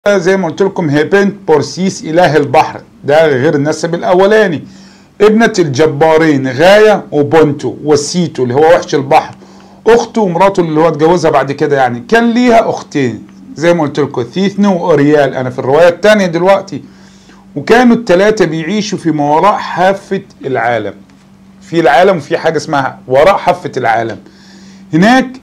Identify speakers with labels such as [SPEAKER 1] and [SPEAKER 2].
[SPEAKER 1] زي ما قلت لكم هي بنت بورسيس اله البحر ده غير النسب الاولاني ابنة الجبارين غاية وبونتو وسيتو اللي هو وحش البحر اخته ومراته اللي هو اتجوزها بعد كده يعني كان ليها اختين زي ما قلت لكم ثيثنو واوريال انا في الرواية الثانية دلوقتي وكانوا الثلاثة بيعيشوا في ما وراء حافة العالم في العالم وفي حاجة اسمها وراء حافة العالم هناك